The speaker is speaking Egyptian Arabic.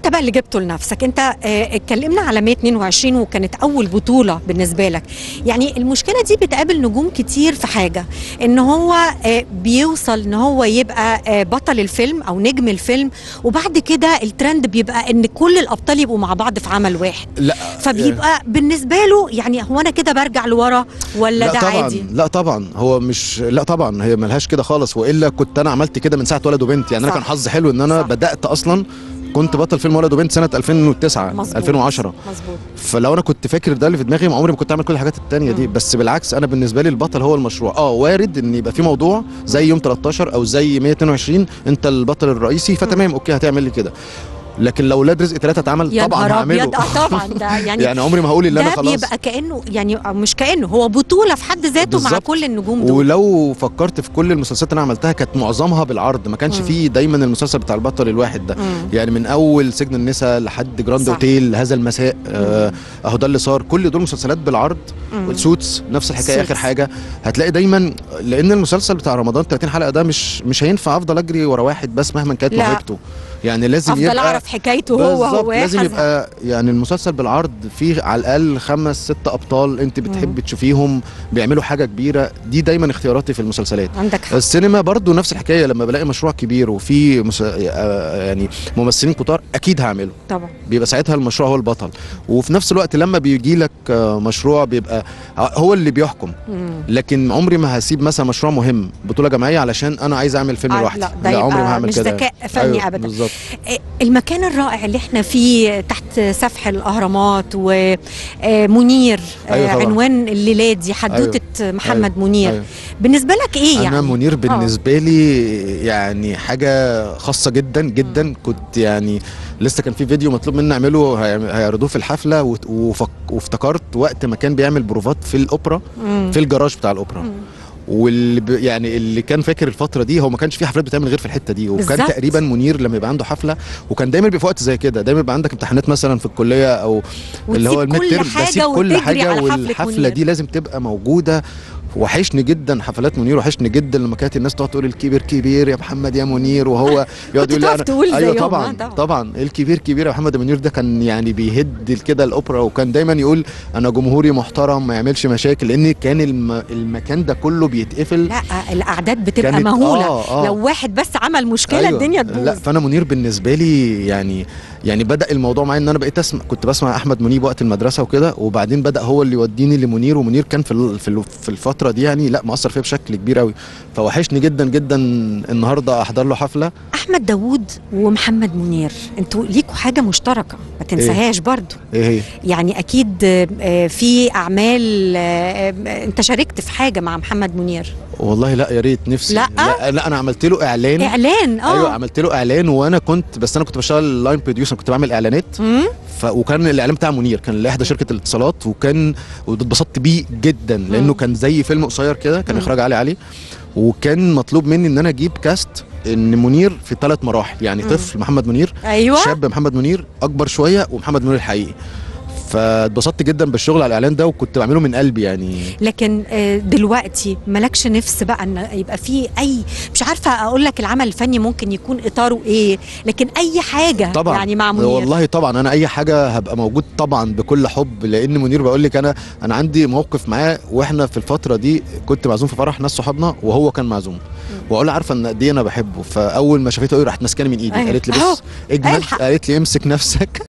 انت بقى اللي جبته لنفسك انت اه اتكلمنا على 122 وكانت اول بطوله بالنسبه لك يعني المشكله دي بتقابل نجوم كتير في حاجه ان هو اه بيوصل ان هو يبقى اه بطل الفيلم او نجم الفيلم وبعد كده الترند بيبقى ان كل الابطال يبقوا مع بعض في عمل واحد لا فبيبقى بالنسبه له يعني هو انا كده برجع لورا ولا لا ده طبعا عادي لا طبعا هو مش لا طبعا هي ملهاش كده خالص والا كنت انا عملت كده من ساعه ولد وبنت يعني انا صح. كان حظي حلو ان انا صح. بدات اصلا كنت بطل فيلم ولد وبنت سنه 2009 مظبوط. 2010 مظبوط فلو انا كنت فاكر ده اللي في دماغي عمري ما كنت اعمل كل الحاجات التانية دي مم. بس بالعكس انا بالنسبه لي البطل هو المشروع اه وارد ان يبقى في موضوع زي يوم 13 او زي 122 انت البطل الرئيسي فتمام اوكي هتعمل لي كده لكن لو ولاد رزق ثلاثة اتعمل يا طبعا نهار هعمله ابيض اه طبعا ده يعني يعني عمري ما هقول اللي انا ده خلاص بيبقى كانه يعني أو مش كانه هو بطوله في حد ذاته مع بالظبط. كل النجوم دول ولو فكرت في كل المسلسلات اللي انا عملتها كانت معظمها بالعرض ما كانش مم. فيه دايما المسلسل بتاع البطل الواحد ده مم. يعني من اول سجن النساء لحد جراند صح. اوتيل هذا المساء آه، اهو ده اللي صار كل دول مسلسلات بالعرض مم. والسوتس نفس الحكايه سوتس. اخر حاجه هتلاقي دايما لان المسلسل بتاع رمضان 30 حلقه ده مش مش هينفع افضل اجري ورا واحد بس مهما كانت لا. موهبته يعني لازم افضل يبقى اعرف حكايته هو بالظبط هو لازم هزهق. يبقى يعني المسلسل بالعرض فيه على الاقل خمس ست ابطال انت بتحب تشوفيهم بيعملوا حاجه كبيره دي دايما اختياراتي في المسلسلات عندك حق السينما برضو نفس الحكايه لما بلاقي مشروع كبير وفي مس... آه، يعني ممثلين كتار اكيد هعمله طبعا بيبقى ساعتها المشروع هو البطل وفي نفس الوقت لما بيجي لك آه، مشروع بيبقى هو اللي بيحكم مم. لكن عمري ما هسيب مثلا مشروع مهم بطوله جماعيه علشان انا عايز اعمل فيلم آه، لوحدي لا، ده عمري يبقى ما هعمل مش كده ذكاء فني أيوة أبداً. بالظبط إيه، المكان الرائع اللي احنا فيه تحت سفح الاهرامات ومنير أيوة طبعاً. عنوان الليله دي حدوته محمد أيوة. منير أيوة. بالنسبه لك ايه يعني انا منير بالنسبه لي يعني حاجه خاصه جدا جدا كنت يعني لسه كان في فيديو مطلوب مني اعمله هيعم- هيعرضوه في الحفله وت- وفك- وافتكرت وقت ما كان بيعمل بروفات في الاوبرا مم. في الجراج بتاع الاوبرا مم. واللي ب- يعني اللي كان فاكر الفتره دي هو ما كانش في حفلات بتعمل غير في الحته دي وكان بالظبط. تقريبا منير لما يبقى عنده حفله وكان دايما بيبقى في وقت زي كده دايما يبقى عندك امتحانات مثلا في الكليه او اللي هو وتسيب كل الميد ترم حاجة بسيب كل وتجري حاجه على حفلة والحفله منير. دي لازم تبقى موجوده وحشني جدا حفلات منير وحشني جدا لما كانت الناس تقعد تقول الكبير كبير يا محمد يا منير وهو يقعد كنت يقول لي تقف انا تقول ايوه زيهم، طبعا آه، طبعاً. طبعا الكبير كبير يا محمد منير ده كان يعني بيهد كده الاوبرا وكان دايما يقول انا جمهوري محترم ما يعملش مشاكل لان كان الم... المكان ده كله بيتقفل لا الاعداد بتبقى كانت- مهوله آه، آه. لو واحد بس عمل مشكله أيوة. الدنيا لا تبوظ فانا منير بالنسبه لي يعني يعني بدا الموضوع معايا ان انا بقيت اسمع كنت بسمع احمد منيب وقت المدرسه وكده وبعدين بدا هو اللي يوديني لمنير ومنير كان في ال- في ال- في الفتره دي يعني لا مأثر فيا بشكل كبير قوي فوحشني جدا جدا النهارده احضر له حفله احمد داوود ومحمد منير انتوا ليكوا حاجه مشتركه ما تنساهاش برضو ايه هي يعني اكيد آه، آه، في اعمال آه، آه، انت شاركت في حاجه مع محمد منير والله لا يا ريت نفسي لا؟ لا, لا انا عملت له اعلان اعلان اه ايوه عملت له اعلان وانا كنت بس انا كنت بشتغل لاين بروديوسر كنت بعمل اعلانات مم؟ ف... وكان الاعلان بتاع منير كان لاحدى شركه الاتصالات وكان واتبسطت بيه جدا لانه مم. كان زي فيلم قصير كده كان مم. اخراج علي علي وكان مطلوب مني ان انا اجيب كاست ان منير في ثلاث مراحل يعني مم. طفل محمد منير ايوه شاب محمد منير اكبر شويه ومحمد منير الحقيقي فاتبسطت جدا بالشغل على الاعلان ده وكنت بعمله من قلبي يعني لكن آه، دلوقتي مالكش نفس بقى ان يبقى في اي مش عارفه اقول لك العمل الفني ممكن يكون اطاره ايه لكن اي حاجه طبعا يعني مع منير والله طبعا انا اي حاجه هبقى موجود طبعا بكل حب لان منير بقول لك انا انا عندي موقف معاه واحنا في الفتره دي كنت معزوم في فرح ناس صحابنا وهو كان معزوم واقول لها عارفه ان قد ايه انا بحبه فاول ما شافته قوي راحت ماسكاني من ايدي أيوة. قالت لي أهو، بص اجمل الحق. قالت لي امسك نفسك